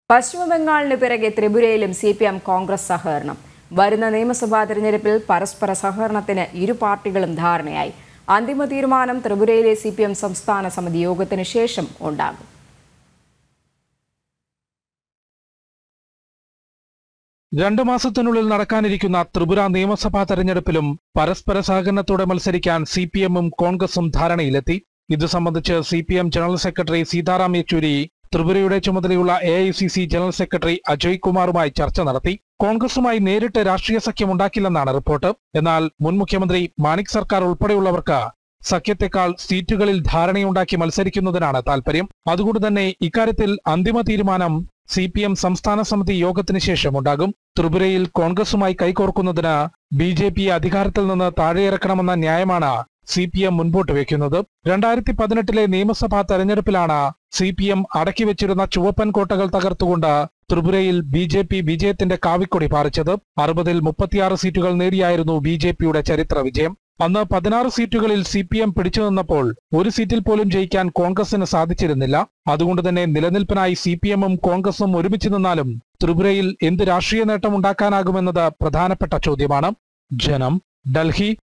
പശ്ചിമബംഗാളിന് പിറകെ ത്രിപുരയിലും C P M Congress സഹകരണം വരുന്ന നിയമസഭാ തെരഞ്ഞെടുപ്പിൽ പരസ്പര സഹകരണത്തിന് ഇരു പാർട്ടികളും ധാരണയായി അന്തിമ തീരുമാനം ത്രിപുരയിലെ സി പി എം സംസ്ഥാന സമിതി യോഗത്തിന് ശേഷം ഉണ്ടാകും രണ്ടു മാസത്തിനുള്ളിൽ നടക്കാനിരിക്കുന്ന ത്രിപുര നിയമസഭാ തെരഞ്ഞെടുപ്പിലും പരസ്പര സഹകരണത്തോടെ മത്സരിക്കാൻ സി പി എമ്മും കോൺഗ്രസും ധാരണയിലെത്തി ഇത് സംബന്ധിച്ച് C P M general secretary Sitaram Yechury ത്രിപുരയുടെ ചുമതലയുള്ള A I C C general secretary Ajay കുമാറുമായി ചർച്ച നടത്തി കോൺഗ്രസുമായി നേരിട്ട് രാഷ്ട്രീയ സഖ്യം ഉണ്ടാക്കില്ലെന്നാണ് റിപ്പോർട്ട് എന്നാൽ മുൻ മുഖ്യമന്ത്രി മാണിക് സർക്കാർ ഉൾപ്പെടെയുള്ളവർക്ക് സഖ്യത്തെക്കാൾ സീറ്റുകളിൽ ധാരണയുണ്ടാക്കി മത്സരിക്കുന്നതിനാണ് താൽപര്യം അതുകൊണ്ട് തന്നെ ഇക്കാര്യത്തിൽ അന്തിമ തീരുമാനം സി പി എം സംസ്ഥാന സമിതി യോഗത്തിന് ശേഷം ഉണ്ടാകും ത്രിപുരയിൽ കോൺഗ്രസുമായി കൈകോർക്കുന്നതിന് ബി ജെ പി അധികാരത്തിൽ നിന്ന് താഴെയിറക്കണമെന്ന ന്യായമാണ് സി പി എം മുൻപോട്ട് വെക്കുന്നത് രണ്ടായിരത്തി പതിനെട്ടിലെ നിയമസഭാ തെരഞ്ഞെടുപ്പിലാണ് സി പി എം അടക്കിവെച്ചിരുന്ന ചുവപ്പൻ കോട്ടകൾ തകർത്തുകൊണ്ട് ത്രിപുരയിൽ ബി ജെ പി വിജയത്തിന്റെ കാവിക്കൊടി പാറിച്ചത് അറുപതിൽ മുപ്പത്തിയാറ് സീറ്റുകൾ നേടിയായിരുന്നു ബി ജെ പിയുടെ ചരിത്ര വിജയം അന്ന് പതിനാറ് സീറ്റുകളിൽ സി പി എം പിടിച്ചു നിന്നപ്പോൾ ഒരു സീറ്റിൽ പോലും ജയിക്കാൻ കോൺഗ്രസിന് സാധിച്ചിരുന്നില്ല അതുകൊണ്ട് തന്നെ നിലനിൽപ്പിനായി സി പി എമ്മും കോൺഗ്രസും ഒരുമിച്ച് നിന്നാലും ത്രിപുരയിൽ എന്ത് രാഷ്ട്രീയ നേട്ടം ഉണ്ടാക്കാനാകുമെന്നത് പ്രധാനപ്പെട്ട ചോദ്യമാണ് ജനം ഡൽഹി